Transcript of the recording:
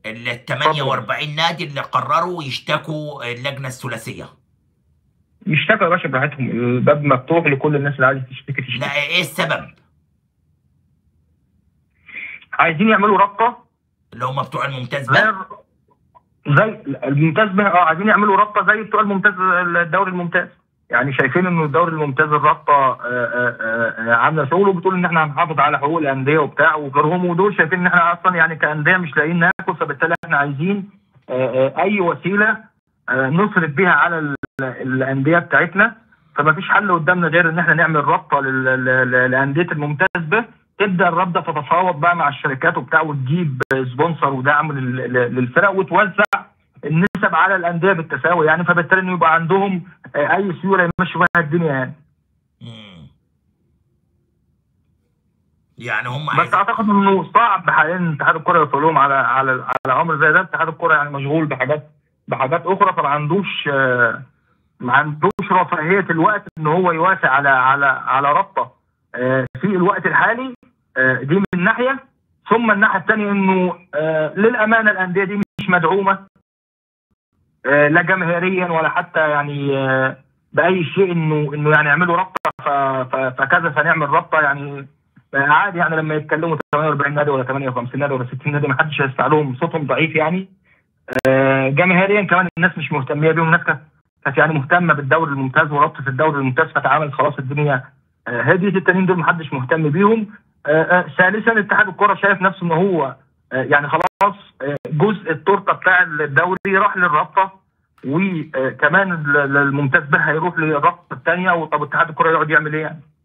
ال 48 نادي اللي قرروا يشتكوا اللجنه الثلاثيه يشتكوا يا باشا براحتهم الباب مفتوح لكل الناس اللي عايزه تشتكي تشتكي لا ايه السبب عايزين يعملوا رابطه اللي هم بتوع الممتاز زي بقى زي الممتاز به اه عايزين يعملوا رابطه زي بتوع الممتاز الدوري الممتاز يعني شايفين انه الدوري الممتاز الرابطه آه، آه، آه، عامله شغل وبتقول ان احنا هنحافظ على حقوق الانديه وبتاع وغيرهم ودول شايفين ان احنا اصلا يعني كانديه مش لاقيين ناكل فبالتالي احنا عايزين آه، آه، اي وسيله آه، نصرف بيها على ال- الانديه بتاعتنا فما فيش حل قدامنا غير ان احنا نعمل رابطه لل- لل- لانديه الممتاز به تبدا الرابطه تتفاوض بقى مع الشركات وبتاع وتجيب سبونسر ودعم لل- لل- للفرق وتوزع النسب على الانديه بالتساوي يعني فبالتالي انه يبقى عندهم آه، اي سيوله يمشوا بيها الدنيا يعني مم. يعني هم بس عايزين اعتقد انه صعب حاليا اتحاد الكره يوصل لهم على على على امر زي ده اتحاد الكره يعني مشغول بحاجات بحاجات اخرى فما عندوش آه، ما عندوش رفاهيه الوقت ان هو يوافق على على على رابطه آه، في الوقت الحالي آه، دي من ناحيه ثم الناحيه الثانيه انه آه، للامانه الانديه دي مش مدعومه آه، لا جماهيريا ولا حتى يعني آه، باي شيء انه انه يعني يعملوا رابطه ف- ف- فكذا فنعمل رابطه يعني عادي يعني لما يتكلموا 48 نادي ولا 58 نادي ولا 60 نادي ما حدش هيسمع لهم صوتهم ضعيف يعني آه، جماهيريا كمان الناس مش مهتميه بيهم الناس كانت كانت يعني مهتمه بالدوري الممتاز ورابطه الدوري الممتاز فتعامل خلاص الدنيا آه، هديت التانيين دول ما حدش مهتم بيهم آه، آه، ثالثا اتحاد الكره شايف نفسه ان هو آه، يعني خلاص آه، جزء التورته بتاع الدوري راح للرابطه وكمان ال- الممتاز به هيروح للرابطه الثانيه وطب اتحاد الكره يقعد يعمل ايه يعني؟